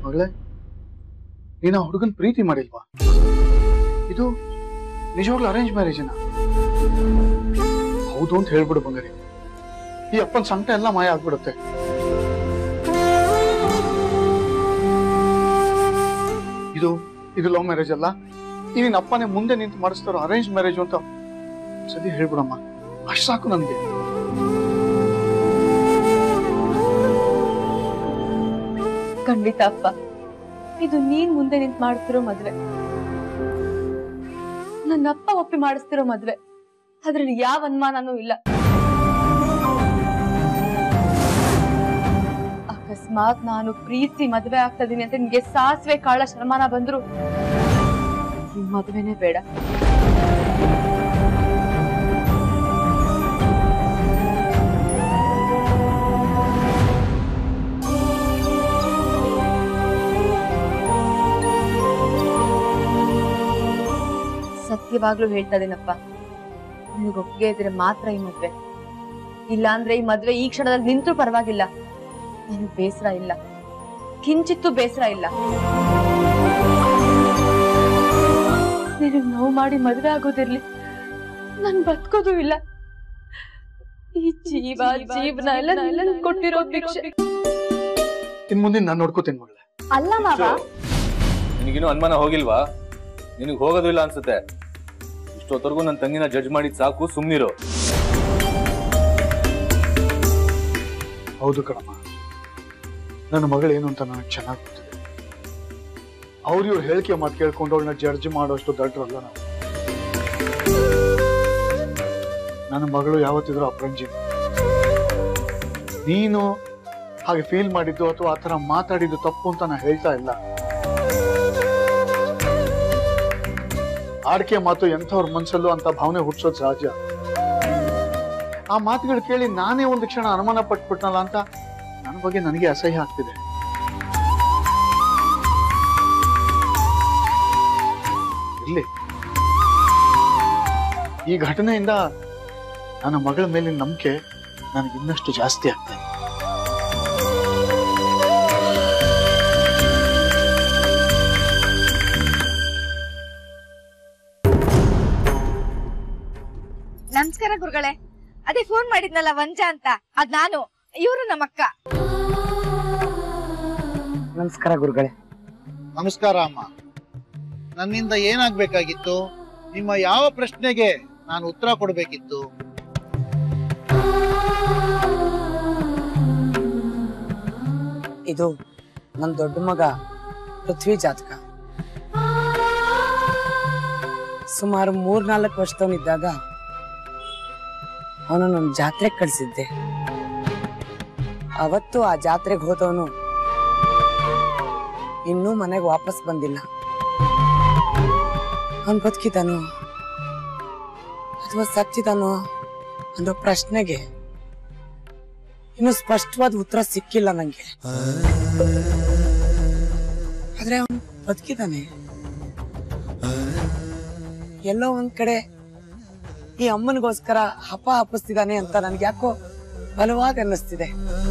ಮಗಳೇ ನೀನು ಆ ಹುಡುಗನ್ ಪ್ರೀತಿ ಮಾಡಿಲ್ವಾ ಇದು ನಿಜವಾಗ್ಲೂ ಅರೇಂಜ್ ಮ್ಯಾರೇಜಿನ ಹೌದು ಅಂತ ಹೇಳ್ಬಿಡು ಬಂಗಾರಿ ಈ ಅಪ್ಪನ ಸಂಕಟ ಎಲ್ಲ ಮಾಯ ಆಗ್ಬಿಡುತ್ತೆ ಇದು ಇದು ಲವ್ ಮ್ಯಾರೇಜ್ ಅಲ್ಲ ಈ ನಿನ್ನ ಅಪ್ಪನೇ ಮುಂದೆ ನಿಂತು ಮಾಡಿಸ್ತಾರೋ ಅರೇಂಜ್ ಮ್ಯಾರೇಜ್ ಅಂತ ಸದಿ ಹೇಳ್ಬಿಡಮ್ಮ ಅಷ್ಟು ಸಾಕು ನನ್ಗೆ ಖಂಡಿತ ಅಪ್ಪ ಇದು ನೀನ್ ಮುಂದೆ ನಿಂತ್ ಮಾಡ್ತಿರೋ ಮದ್ವೆ ನನ್ನ ಅಪ್ಪ ಒಪ್ಪಿ ಮಾಡಿಸ್ತಿರೋ ಮದ್ವೆ ಅದ್ರಲ್ಲಿ ಯಾವ ಅನುಮಾನನೂ ಇಲ್ಲ ಅಕಸ್ಮಾತ್ ನಾನು ಪ್ರೀತಿ ಮದ್ವೆ ಆಗ್ತಾ ಇದೀನಿ ಅಂತ ನಿನ್ಗೆ ಸಾಸಿವೆ ಕಾಳ ಶರ್ಮಾನ ಬಂದ್ರು ಈ ಮದ್ವೆನೇ ಬೇಡ ಸತ್ಯವಾಗ್ಲೂ ಹೇಳ್ತಾ ಇದೀನಪ್ಪ ನಿನಗೆ ಒಪ್ಪಿಗೆ ಇದ್ರೆ ಮಾತ್ರ ಈ ಮದ್ವೆ ಇಲ್ಲ ಅಂದ್ರೆ ಈ ಮದ್ವೆ ಈ ಕ್ಷಣದಲ್ಲಿ ನಿಂತರೂ ಪರವಾಗಿಲ್ಲ ನನಗೆ ಬೇಸರ ಇಲ್ಲ ಕಿಂಚಿತ್ತೂ ಬೇಸರ ಇಲ್ಲ ನಿನಗ್ ನೋವು ಮಾಡಿ ಮದ್ವೆ ಆಗೋದಿರ್ಲಿ ನನ್ ಬದುಕೋದು ಇಲ್ಲ ಈ ಜೀವ ಜೀವನ ಎಲ್ಲ ನನ್ ಕೊಟ್ಟಿರೋ ಭಿಕ್ಷೆ ಇನ್ ಮುಂದೆ ನಾನು ನೋಡ್ಕೋತೀನಿ ಮಗಳೇ ಅಲ್ಲ ಮಾವ ನಿನಗಿನ್ನೂ ಅನುಮಾನ ಹೋಗಿಲ್ವಾ ನಿನಗೆ ಹೋಗೋದು ಇಲ್ಲ ಅನ್ಸುತ್ತೆ ಇಷ್ಟೊತ್ತವರೆಗೂ ನನ್ನ ತಂಗಿನ ಜಡ್ಜ್ ಮಾಡಿದ್ ಸಾಕು ಸುಮ್ನಿರು ಹೌದು ಕಣಮ್ಮ ನನ್ನ ಮಗಳು ಏನು ಅಂತ ನನಗೆ ಚೆನ್ನಾಗಿ ಗೊತ್ತಿದೆ ಅವ್ರ ಇವ್ರ ಹೇಳಿಕೆ ಮಾತು ಕೇಳ್ಕೊಂಡು ಅವಳನ್ನ ಜಡ್ಜ್ ಮಾಡೋಷ್ಟು ದಡ್ರಲ್ಲ ನಾವು ನನ್ನ ಮಗಳು ಯಾವತ್ತಿದ್ರು ಅಪ್ರಂಜಿ ನೀನು ಹಾಗೆ ಫೀಲ್ ಮಾಡಿದ್ದು ಅಥವಾ ಆ ಥರ ಮಾತಾಡಿದ್ದು ತಪ್ಪು ಅಂತ ನಾನು ಹೇಳ್ತಾ ಇಲ್ಲ ಆಡ್ಕೆ ಮಾತು ಎಂಥವ್ರ ಮನ್ಸಲ್ಲೂ ಅಂತ ಭಾವನೆ ಹುಟ್ಟಿಸೋದು ಸಹಜ ಆ ಮಾತುಗಳು ಕೇಳಿ ನಾನೇ ಒಂದು ಕ್ಷಣ ಅನುಮಾನ ಪಟ್ಬಿಟ್ನಲ್ಲ ಅಂತ ನನ್ನ ಬಗ್ಗೆ ನನಗೆ ಅಸಹ್ಯ ಆಗ್ತಿದೆ ಇರ್ಲಿ ಈ ಘಟನೆಯಿಂದ ನನ್ನ ಮಗಳ ಮೇಲಿನ ನಂಬಿಕೆ ನನಗೆ ಇನ್ನಷ್ಟು ಜಾಸ್ತಿ ಆಗ್ತದೆ ನಮಸ್ಕಾರ ಗುರುಗಳೇ ಅದೇ ಫೋನ್ ಮಾಡಿದ್ನಲ್ಲ ವಂಜ ಅಂತ ಅದ್ ನಾನು ಇವರು ನಮ್ಮಕ್ಕ ನಮಸ್ಕಾರ ಗುರುಗಳೇ ನಮಸ್ಕಾರ ಅಮ್ಮ ನನ್ನಿಂದ ಏನಾಗ್ಬೇಕಾಗಿತ್ತು ನಿಮ್ಮ ಯಾವ ಪ್ರಶ್ನೆಗೆ ನಾನು ಉತ್ತರ ಕೊಡಬೇಕಿತ್ತು ಇದು ನನ್ನ ದೊಡ್ಡ ಮಗ ಪೃಥ್ವಿ ಜಾತಕ ಸುಮಾರು ಮೂರ್ನಾಲ್ಕು ವರ್ಷದವನಿದ್ದಾಗ ಅವನು ನನ್ನ ಜಾತ್ರೆಗೆ ಕಳಿಸಿದ್ದೆ ಅವತ್ತು ಆ ಜಾತ್ರೆಗೆ ಹೋದವನು ಇನ್ನೂ ಮನೆಗೆ ವಾಪಸ್ ಬಂದಿಲ್ಲ ಅವನ್ ಬದುಕಿದಾನೋ ಅಥವಾ ಸತ್ತಿದಾನೋ ಅನ್ನೋ ಪ್ರಶ್ನೆಗೆ ಇನ್ನು ಸ್ಪಷ್ಟವಾದ ಉತ್ತರ ಸಿಕ್ಕಿಲ್ಲ ನಂಗೆ ಆದ್ರೆ ಅವನು ಬದುಕಿದಾನೆ ಎಲ್ಲೋ ಒಂದ್ ಕಡೆ ಈ ಅಮ್ಮನಿಗೋಸ್ಕರ ಹಪ ಹಪ್ಪಿಸ್ತಿದ್ದಾನೆ ಅಂತ ನನ್ಗೆ ಯಾಕೋ ಬಲವಾಗಿ ಅನ್ನಿಸ್ತಿದೆ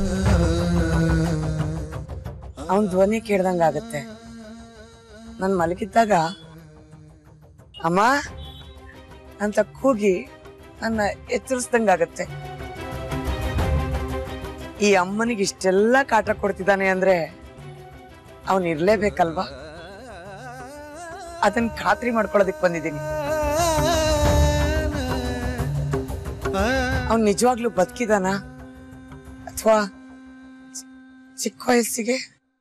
ಅವನ್ ಧ್ವನಿ ಕೇಳ್ದಂಗಾಗತ್ತೆ ನನ್ ಮಲಗಿದ್ದಾಗ ಅಮ್ಮ ಅಂತ ಕೂಗಿ ನನ್ನ ಎಚ್ಚರಿಸ್ದಂಗಾಗತ್ತೆ ಈ ಅಮ್ಮನಿಗೆ ಇಷ್ಟೆಲ್ಲ ಕಾಟ ಕೊಡ್ತಿದ್ದಾನೆ ಅಂದ್ರೆ ಅವನ್ ಇರ್ಲೇಬೇಕಲ್ವಾ ಅದನ್ನ ಖಾತ್ರಿ ಮಾಡ್ಕೊಳ್ಳೋದಕ್ ಬಂದಿದ್ದೀನಿ ಅವ್ನ್ ನಿಜವಾಗ್ಲೂ ಬದುಕಿದಾನ ಅಥವಾ ಚಿಕ್ಕ ವಯಸ್ಸಿಗೆ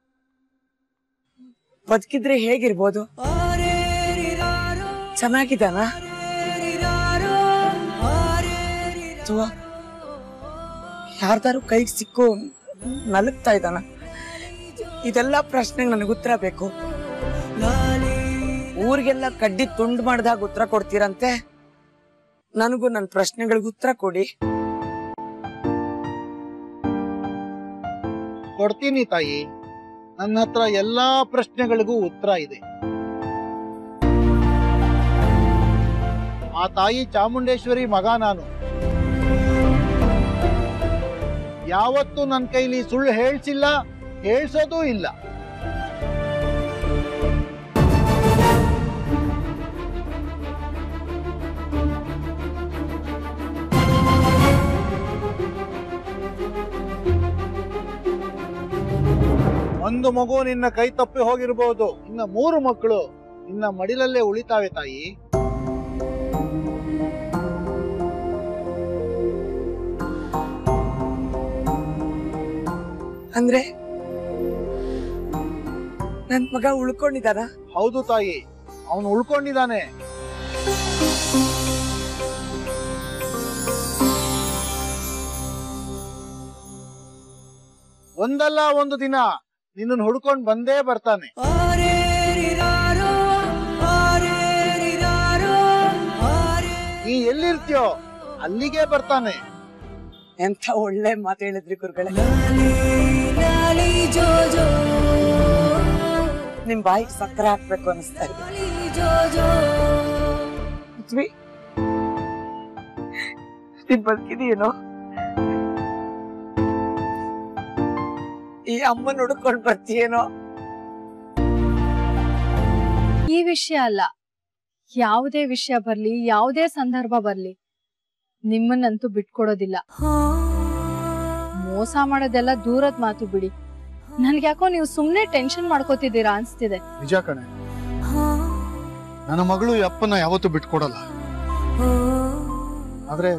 ಬದುಕಿದ್ರೆ ಹೇಗಿರ್ಬೋದು ಚೆನ್ನಾಗಿದ್ದಾನ ಅಥವಾ ಯಾರ್ದಾರು ಕೈಗೆ ಸಿಕ್ಕು ನಲುಗ್ತಾ ಇದ್ದಾನ ಇದೆಲ್ಲ ಪ್ರಶ್ನೆಗೆ ನನಗೆ ಉತ್ತರ ಬೇಕು ಊರಿಗೆಲ್ಲ ಕಡ್ಡಿ ತುಂಡು ಮಾಡ್ದಾಗ ಉತ್ತರ ಕೊಡ್ತೀರಂತೆ ನನಗೂ ನನ್ನ ಪ್ರಶ್ನೆಗಳಿಗೆ ಉತ್ತರ ಕೊಡಿ ಕೊಡ್ತೀನಿ ತಾಯಿ ನನ್ನ ಹತ್ರ ಎಲ್ಲಾ ಪ್ರಶ್ನೆಗಳಿಗೂ ಉತ್ತರ ಇದೆ ಆ ತಾಯಿ ಚಾಮುಂಡೇಶ್ವರಿ ಮಗ ನಾನು ಯಾವತ್ತೂ ನನ್ನ ಕೈಲಿ ಸುಳ್ಳು ಹೇಳ್ಸಿಲ್ಲ ಹೇಳ್ಸೋದೂ ಇಲ್ಲ ಒಂದು ಮಗು ನಿನ್ನ ಕೈ ತಪ್ಪಿ ಹೋಗಿರ್ಬೋದು ಇನ್ನ ಮೂರು ಮಕ್ಕಳು ನಿನ್ನ ಮಡಿಲಲ್ಲೇ ಉಳಿತಾವೆ ತಾಯಿ ಅಂದ್ರೆ ನನ್ ಮಗ ಉಳ್ಕೊಂಡಿದಾರ ಹೌದು ತಾಯಿ ಅವನು ಉಳ್ಕೊಂಡಿದ್ದಾನೆ ಒಂದಲ್ಲ ಒಂದು ದಿನ ನಿನ್ನನ್ನು ಹುಡ್ಕೊಂಡ್ ಬಂದೇ ಬರ್ತಾನೆ ನೀ ಎಲ್ಲಿರ್ತೀಯೋ ಅಲ್ಲಿಗೆ ಬರ್ತಾನೆ ಎಂತ ಒಳ್ಳೆ ಮಾತು ಹೇಳಿದ್ರಿ ಗುರುಗಳೇ ನಿಮ್ ಬಾಯಿಗೆ ಸಕ್ಕರೆ ಹಾಕ್ಬೇಕು ಅನಿಸ್ತಾ ಇದೆ ಪೃಥ್ವಿ ನೀನ್ ಬದುಕಿದೀನೋ ಈ ಅಮ್ಮನ ಹುಡ್ಕೊಂಡ್ ಬರ್ತೀಯೇನೋ ಈ ವಿಷಯ ಅಲ್ಲ ಯಾವುದೇ ವಿಷಯ ಬರ್ಲಿ ಯಾವುದೇ ಸಂದರ್ಭ ಬರ್ಲಿ ನಿಮ್ಮನ್ನಂತೂ ಬಿಟ್ಕೊಡೋದಿಲ್ಲ ಮೋಸ ಮಾಡೋದೆಲ್ಲ ದೂರದ ಮಾತು ಬಿಡಿ ನನ್ಗ್ಯಾಕೋ ನೀವು ಸುಮ್ನೆ ಟೆನ್ಷನ್ ಮಾಡ್ಕೋತಿದ್ದೀರಾ ಅನ್ಸ್ತಿದೆ ನಿಜ ಕಣೆ ನನ್ನ ಮಗಳು ಈ ಅಪ್ಪನ ಯಾವತ್ತೂ ಬಿಟ್ಕೊಡಲ್ಲ ಆದ್ರೆ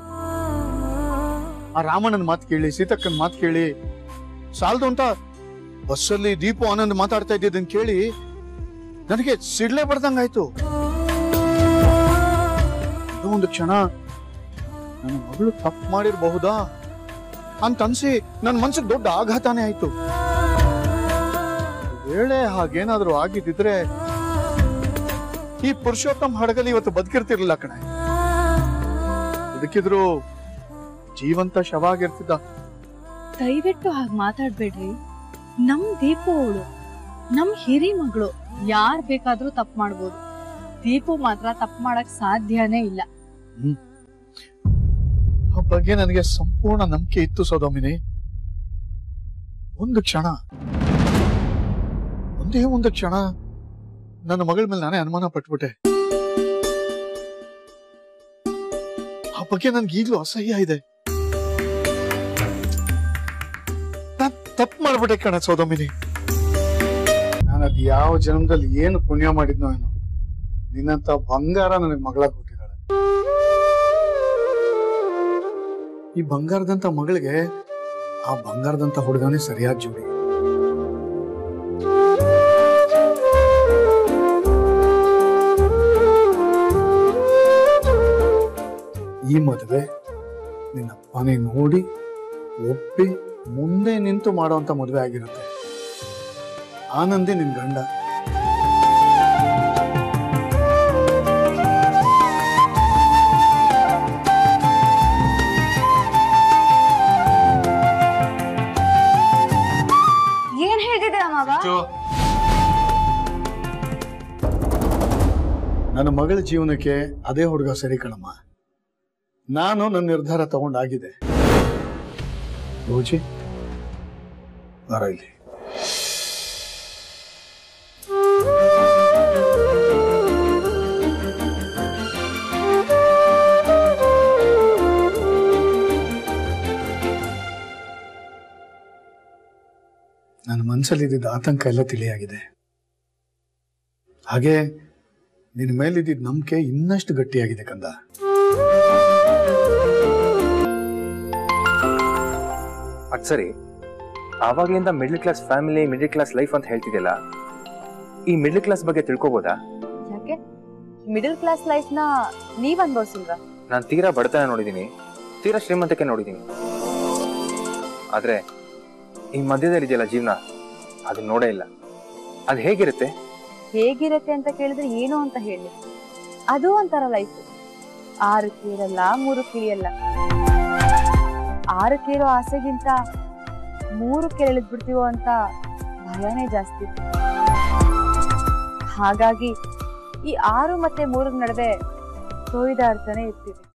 ಆ ರಾಮಣ್ಣನ ಮಾತು ಕೇಳಿ ಸೀತಕ್ಕನ ಮಾತು ಕೇಳಿ ಸಾಲದು ಅಂತ ಬಸ್ಸಲ್ಲಿ ದೀಪು ಆನಂದ್ ಮಾತಾಡ್ತಾ ಇದ್ದಿದ್ದನ್ ಕೇಳಿ ನನಗೆ ಸಿಡ್ಲೆ ಬಡ್ದಂಗಾಯ್ತು ಅದು ಒಂದು ಕ್ಷಣ ನನ್ನ ಮಗಳು ತಪ್ಪು ಮಾಡಿರಬಹುದಾ ಅಂತ ಅನ್ಸಿ ನನ್ನ ಮನ್ಸಿಗೆ ದೊಡ್ಡ ಆಘಾತನೇ ಆಯ್ತು ವೇಳೆ ಹಾಗೇನಾದ್ರೂ ಆಗಿದ್ದಿದ್ರೆ ಈ ಪುರುಷೋತ್ತಮ್ ಹಡಗಲಿ ಇವತ್ತು ಬದುಕಿರ್ತಿರ್ಲಿಲ್ಲ ಕಣೆ ಬದುಕಿದ್ರು ಜೀವಂತ ಶವ ಆಗಿರ್ತಿದ್ದ ದಯವಿಟ್ಟು ಹಾಗೆ ಮಾತಾಡ್ಬೇಡ್ರಿ ನಮ್ ದೀಪು ಅವಳು ನಮ್ ಹಿರಿ ಮಗಳು ಯಾರ್ ಬೇಕಾದ್ರೂ ತಪ್ಪು ಮಾಡ್ಬೋದು ದೀಪು ಮಾತ್ರ ತಪ್ಪು ಮಾಡಕ್ ಸಾಧ್ಯನೇ ಇಲ್ಲ ಆ ಬಗ್ಗೆ ನನಗೆ ಸಂಪೂರ್ಣ ನಂಬಿಕೆ ಇತ್ತು ಸೌದಾಮಿನಿ ಒಂದು ಕ್ಷಣ ಒಂದೇ ಒಂದು ಕ್ಷಣ ನನ್ನ ಮಗಳ ಮೇಲೆ ನಾನೇ ಅನುಮಾನ ಪಟ್ಬಿಟ್ಟೆ ಆ ಬಗ್ಗೆ ನನ್ಗೆ ಈಗ್ಲೂ ಅಸಹ್ಯ ಇದೆ ನಾನ್ ತಪ್ಪು ಮಾಡ್ಬಿಟ್ಟೆ ಕಣ ಸೌದಾಮಿನಿ ನಾನು ಅದ್ ಯಾವ ಜನ್ಮದಲ್ಲಿ ಏನು ಪುಣ್ಯ ಮಾಡಿದ್ನೋ ಏನೋ ನಿನ್ನಂತ ಬಂಗಾರ ನನಗೆ ಮಗಳ ಕೊಟ್ಟಿದ್ದಾಳೆ ಈ ಬಂಗಾರದಂತ ಮಗಳಿಗೆ ಆ ಬಂಗಾರದಂತ ಹುಡುಗನೇ ಸರಿಯಾದ ಜೋಡಿ ಈ ಮದುವೆ ನಿನ್ನಪ್ಪನೇ ನೋಡಿ ಒಪ್ಪಿ ಮುಂದೆ ನಿಂತು ಮಾಡುವಂತ ಮದುವೆ ಆಗಿರುತ್ತೆ ಆನಂದಿ ನಿನ್ ಗಂಡ ಏನ್ ಹೇಳ್ತಿದ್ದೀರ ಮಾವ ನನ್ನ ಮಗಳ ಜೀವನಕ್ಕೆ ಅದೇ ಹುಡುಗ ಸರಿ ಕಣಮ್ಮ ನಾನು ನನ್ನ ನಿರ್ಧಾರ ತಗೊಂಡಾಗಿದೆ ರೋಜಿ ಬರ ಇಲ್ಲಿ ನನ್ನ ಮನಸ್ಸಲ್ಲಿ ಇದ್ದಿದ್ದ ಆತಂಕ ಎಲ್ಲ ತಿಳಿಯಾಗಿದೆ ಹಾಗೆ ನಿನ್ನ ಮೇಲಿದ್ದಿದ್ದ ನಂಬಿಕೆ ಇನ್ನಷ್ಟು ಗಟ್ಟಿಯಾಗಿದೆ ಕಂದ ಅದ್ ಸರಿ ಆವಾಗ್ಲಿಂದ middle class family middle class life ಅಂತ ಹೇಳ್ತಿದ್ಯಲ್ಲ ಈ ಮಿಡ್ಲ್ ಕ್ಲಾಸ್ ಬಗ್ಗೆ ತಿಳ್ಕೊಬೋದಾ ಯಾಕೆ ಮಿಡಲ್ ಕ್ಲಾಸ್ ಲೈಫ್ ನ ನೀವ್ ಅನ್ಭವಿಸಿಲ್ವಾ ನಾನು ತೀರಾ ಬಡತನ ನೋಡಿದೀನಿ ತೀರಾ ಶ್ರೀಮಂತಕ್ಕೆ ನೋಡಿದೀನಿ ಆದ್ರೆ ಈ ಮಧ್ಯದಲ್ಲಿ ಇದೆಯಲ್ಲ ಜೀವನ ಅದನ್ನ ನೋಡೇ ಇಲ್ಲ ಅದು ಹೇಗಿರುತ್ತೆ ಹೇಗಿರತ್ತೆ ಅಂತ ಕೇಳಿದ್ರೆ ಏನು ಅಂತ ಹೇಳಿ ಅದು ಒಂಥರ ಲೈಫ್ ಆರು ಕೀರಲ್ಲ ಮೂರು ಕಿಳಿಯಲ್ಲ ಆರು ಕೀರೋ ಆಸೆಗಿಂತ ಮೂರು ಕೆರಳಿದ್ ಬಿಡ್ತೀವೋ ಅಂತ ಭಯನೇ ಜಾಸ್ತಿ ಹಾಗಾಗಿ ಈ ಆರು ಮತ್ತೆ ಮೂರರ ನಡುವೆ ತೊಯ್ದಾಡ್ತಾನೆ ಇರ್ತೀವಿ